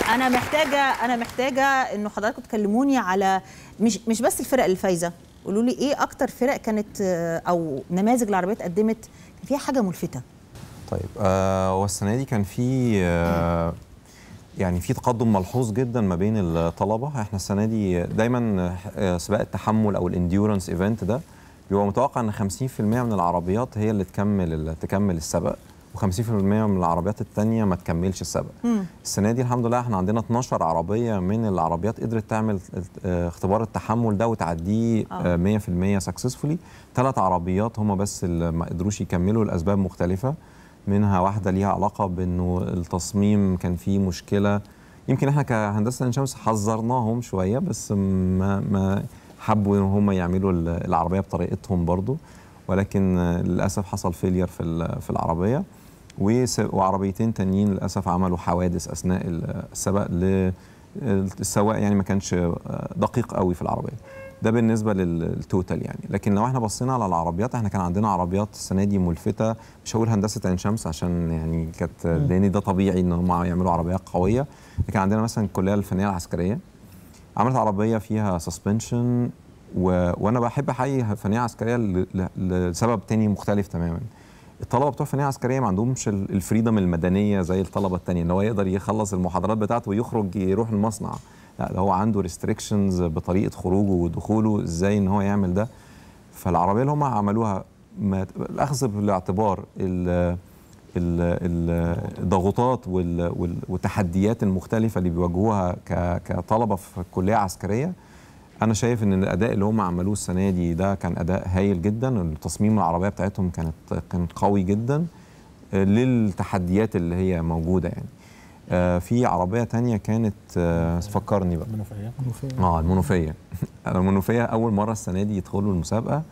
انا محتاجه انا محتاجه انه حضراتكم تكلموني على مش مش بس الفرق الفايزه قولوا لي ايه اكتر فرق كانت آه، او نماذج العربيات قدمت كان فيها حاجه ملفته طيب آه والسنه دي كان في آه يعني في تقدم ملحوظ جدا ما بين الطلبه احنا السنه دي دايما آه، سباق التحمل او الانديورنس ايفنت ده بيبقى متوقع ان 50% من العربيات هي اللي تكمل تكمل السباق و50% من العربيات التانية ما تكملش السبق السنة دي الحمد لله احنا عندنا 12 عربية من العربيات قدرت تعمل آه، اختبار التحمل ده وتعديه آه، 100% سكسسفولي ثلاث عربيات هم بس اللي ما قدروش يكملوا لأسباب مختلفة منها واحدة ليها علاقة بأنه التصميم كان فيه مشكلة يمكن احنا كهندسة عين شمس حذرناهم شوية بس ما ما حبوا ان هم يعملوا ال- العربية بطريقتهم برضو ولكن آه، للأسف حصل فيلير في ال- في العربية وس- وعربيتين تانيين للاسف عملوا حوادث اثناء ال- السباق ل السواق يعني ما كانش دقيق قوي في العربيه ده بالنسبه للتوتال يعني لكن لو احنا بصينا على العربيات احنا كان عندنا عربيات السنه دي ملفته مش هقول هندسه عين شمس عشان يعني كانت لان ده طبيعي ان هم يعملوا عربيات قويه لكن عندنا مثلا الكليه الفنيه العسكريه عملت عربيه فيها سسبنشن و... وانا بحب احيي الفنيه العسكريه ل... ل... لسبب تاني مختلف تماما الطلبه بتوع الفنيه العسكريه ما عندهمش ال- الفريدم المدنيه زي الطلبه التانية ان هو يقدر يخلص المحاضرات بتاعته ويخرج يروح المصنع لا ده هو عنده ريستريكشنز بطريقه خروجه ودخوله ازاي ان هو يعمل ده فالعربيه اللي هم عملوها ما الاخذ بالاعتبار ال- ال- ال- الضغوطات وال- وال- والتحديات المختلفه اللي بيواجهوها ك- كطلبه في كليه عسكريه انا شايف ان الاداء اللي هم عملوه السنه دي ده كان اداء هايل جدا التصميم العربيه بتاعتهم كانت كان قوي جدا آه، للتحديات اللي هي موجوده يعني آه، في عربيه تانية كانت آه، فكرني بقى منوفية اه المنوفيه المنوفيه اول مره السنه دي يدخلوا المسابقه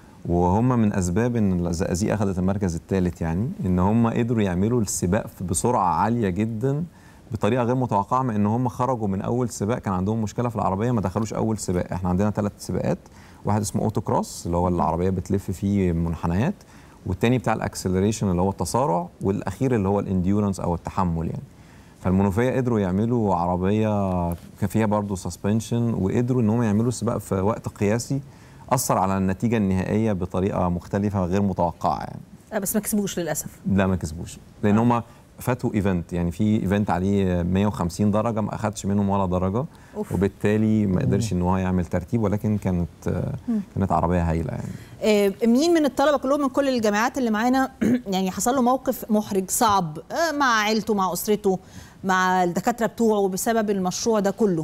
وهم من اسباب ان الزقازيق اخذت المركز الثالث يعني ان هم قدروا يعملوا السباق في- بسرعه عاليه جدا بطريقه غير متوقعه مع ان هم خرجوا من اول سباق كان عندهم مشكله في العربيه ما دخلوش اول سباق احنا عندنا ثلاث سباقات واحد اسمه اوتو كروس اللي هو العربيه بتلف فيه منحنيات والتاني بتاع الاكسلريشن اللي هو التسارع والاخير اللي هو الانديورنس او التحمل يعني فالمنوفيه قدروا يعملوا عربيه كان فيها برضه سسبنشن وقدروا ان هم يعملوا سباق في وقت قياسي اثر على النتيجه النهائيه بطريقه مختلفه غير متوقعه يعني آه، بس ما كسبوش للاسف لا ما كسبوش لان هم فاتوا ايفنت يعني في ايفنت عليه 150 درجه ما اخدش منهم ولا درجه أوف. وبالتالي ما قدرش ان هو يعمل ترتيب ولكن كانت كانت عربيه هايله يعني آه، مين من الطلبه كلهم من كل الجامعات اللي معانا يعني حصل له موقف محرج صعب آه، مع عيلته مع اسرته مع الدكاتره بتوعه بسبب المشروع ده كله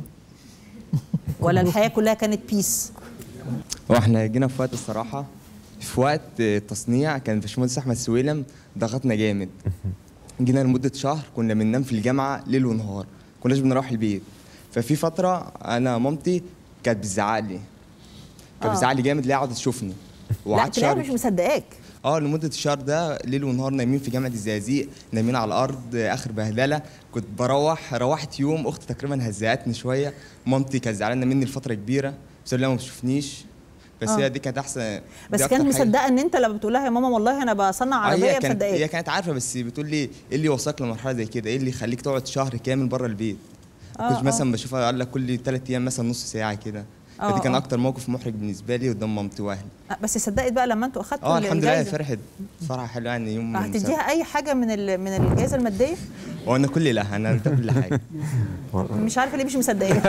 ولا الحياه كلها كانت بيس واحنا جينا في وقت الصراحة في وقت التصنيع كان باشمهندس احمد سويلم ضغطنا جامد جينا لمدة شهر كنا بننام في الجامعة ليل ونهار كناش بنروح البيت ففي فترة انا مامتي كانت بتزعق لي كانت آه. بتزعق لي جامد ليه قعدت تشوفني لا وقعدت تلاقيها شهر مش مصدقاك اه لمدة الشهر ده ليل ونهار نايمين في جامعة الزقازيق نايمين على الأرض آخر بهدلة كنت بروح روحت يوم أختي تقريبا هزقتني شوية مامتي كانت زعلانة مني لفترة كبيرة بس لا ما بتشوفنيش بس آه. هي دي كانت أحسن بس دي أكتر كانت حاجة. مصدقه ان انت لما بتقول لها يا ماما والله انا بصنع آه، عربيه هي كانت هي مصدقاك كانت عارفة بس بتقول لي إيه اللي وصلك لمرحلة زي كده إيه اللي يخليك تقعد شهر كامل بره البيت آه، كنت آه. مثلا بشوفها قال لك كل ثلاث أيام مثلا نص ساعة كده آه، فدي كان آه. أكتر موقف محرج بالنسبة لي قدام مامتي وأهلي آه، بس صدقت بقى لما انتوا اخدتوا اه الحمد لله الجايزة. فرحت فرحة حلوة يعني يوم المسابقة. هتديها اي حاجه من ال- من الجائزه الماديه وانا كل لا انا ده كل حاجه مش عارفه ليه مش مصدقاك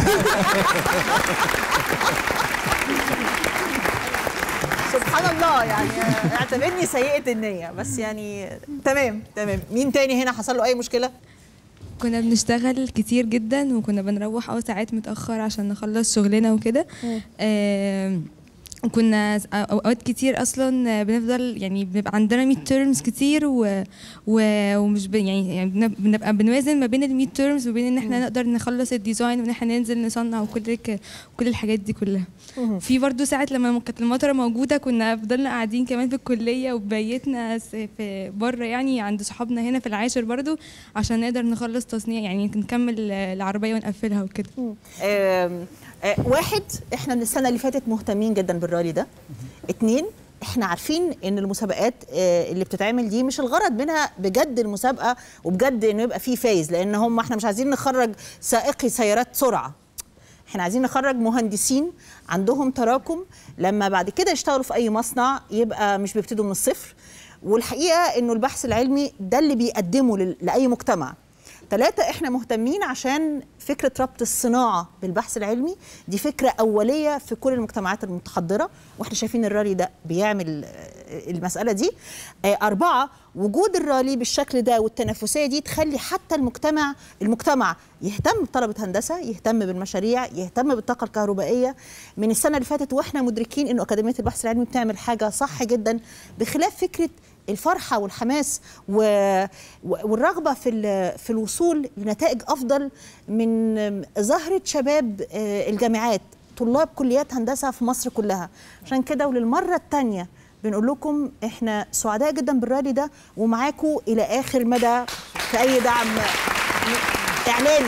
سبحان الله يعني اعتبرني سيئه النيه بس يعني تمام تمام مين تاني هنا حصل له اي مشكله كنا بنشتغل كتير جدا وكنا بنروح اه ساعات متأخر عشان نخلص شغلنا وكده آم، وكنا س- اوقات كتير اصلا بنفضل يعني بيبقى عندنا ميد تيرمز كتير و... و... ومش ب... يعني يعني بن- بنبقى بنوازن ما بين الميد تيرمز وبين ان احنا نقدر نخلص الديزاين وان احنا ننزل نصنع وكل ك... كل الحاجات دي كلها في برضه ساعات لما كانت المطره موجوده كنا فضلنا قاعدين كمان في الكليه وبيتنا س- في بره يعني عند صحابنا هنا في العاشر برضه عشان نقدر نخلص تصنيع يعني نكمل العربيه ونقفلها وكده آم، آه، واحد احنا من السنه اللي فاتت مهتمين جدا بالرالي ده اتنين احنا عارفين ان المسابقات آه، اللي بتتعمل دي مش الغرض منها بجد المسابقه وبجد انه يبقى فيه فايز لان هم احنا مش عايزين نخرج سائقي سيارات سرعه احنا عايزين نخرج مهندسين عندهم تراكم لما بعد كده يشتغلوا في اي مصنع يبقى مش بيبتدوا من الصفر والحقيقه انه البحث العلمي ده اللي بيقدمه لل- لاي مجتمع ثلاثة احنا مهتمين عشان فكرة ربط الصناعة بالبحث العلمي دي فكرة أولية في كل المجتمعات المتحضرة واحنا شايفين الرالي ده بيعمل آه، المسألة دي آه، أربعة وجود الرالي بالشكل ده والتنافسية دي تخلي حتى المجتمع المجتمع يهتم بطلبة هندسة يهتم بالمشاريع يهتم بالطاقة الكهربائية من السنة اللي فاتت واحنا مدركين انه أكاديمية البحث العلمي بتعمل حاجة صح جدا بخلاف فكرة الفرحه والحماس و... و- والرغبه في ال- في الوصول لنتائج افضل من ظاهره شباب آه، الجامعات طلاب كليات هندسه في مصر كلها عشان كده وللمره الثانيه بنقول لكم احنا سعداء جدا بالرالي ده ومعاكم الى اخر مدى في اي دعم اعلامي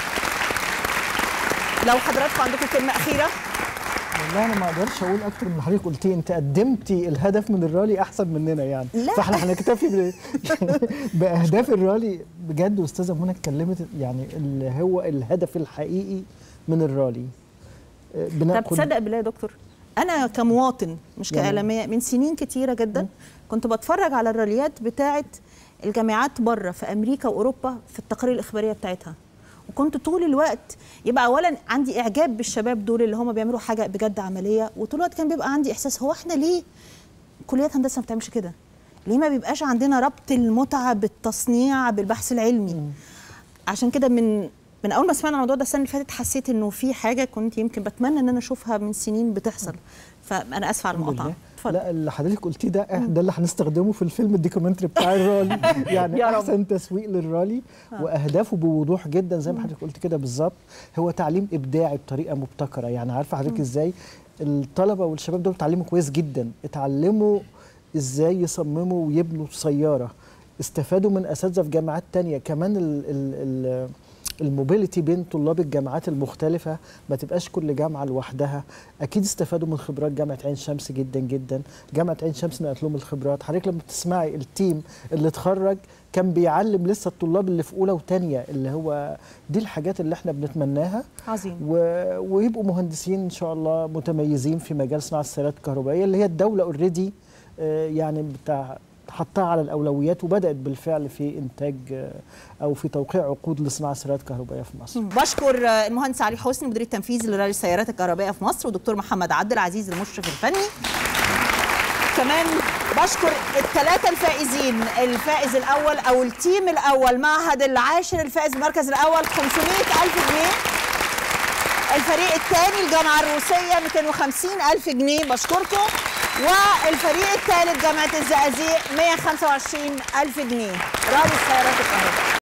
لو حضراتكم عندكم كلمه اخيره والله انا ما اقدرش اقول اكتر من اللي حضرتك قلتيه انت قدمتي الهدف من الرالي احسن مننا يعني لا. فاحنا هنكتفي ب... باهداف الرالي بجد استاذه منى اتكلمت يعني اللي هو الهدف الحقيقي من الرالي آه، طب بناخد تصدق بالله يا دكتور انا كمواطن مش يعني- كاعلاميه من سنين كتيره جدا كنت بتفرج على الراليات بتاعه الجامعات بره في امريكا واوروبا في التقارير الاخباريه بتاعتها وكنت طول الوقت يبقى اولا عندي اعجاب بالشباب دول اللي هم بيعملوا حاجه بجد عمليه وطول الوقت كان بيبقى عندي احساس هو احنا ليه كليات هندسه ما بتعملش كده ليه ما بيبقاش عندنا ربط المتعه بالتصنيع بالبحث العلمي عشان كده من من اول ما سمعنا الموضوع ده السنه اللي فاتت حسيت انه في حاجه كنت يمكن بتمنى ان انا اشوفها من سنين بتحصل فانا اسفه على الحمد المقاطعه لله. اتفضل لا اللي حضرتك قلتيه ده إح- ده اللي هنستخدمه في الفيلم الدوكيومنتري بتاع الرالي يعني يا رب. احسن تسويق للرالي واهدافه بوضوح جدا زي ما حضرتك قلت كده بالظبط هو تعليم ابداعي بطريقه مبتكره يعني عارفه حضرتك ازاي الطلبه والشباب دول اتعلموا كويس جدا اتعلموا ازاي يصمموا ويبنوا سياره استفادوا من اساتذه في جامعات تانية كمان ال ال ال الموبيليتي بين طلاب الجامعات المختلفة ما تبقاش كل جامعة لوحدها أكيد استفادوا من خبرات جامعة عين شمس جدا جدا جامعة عين شمس نقلت لهم الخبرات حضرتك لما بتسمعي التيم اللي اتخرج كان بيعلم لسه الطلاب اللي في أولى وتانية اللي هو دي الحاجات اللي احنا بنتمناها عظيم و... ويبقوا مهندسين ان شاء الله متميزين في مجال صناعه السيارات الكهربائيه اللي هي الدوله اوريدي يعني بتاع حطها على الاولويات وبدات بالفعل في انتاج آه، او في توقيع عقود لصناعه السيارات الكهربائيه في مصر. بشكر آه، المهندس علي حسني مدير التنفيذي لرالي السيارات الكهربائيه في مصر ودكتور محمد عبد العزيز المشرف الفني كمان بشكر الثلاثة الفائزين الفائز الأول أو التيم الأول معهد العاشر الفائز بالمركز الأول 500 ألف جنيه الفريق الثاني الجامعة الروسية 250 ألف جنيه بشكركم والفريق الثالث جامعة الزقازيق 125 ألف جنيه رالي السيارات الكهربائية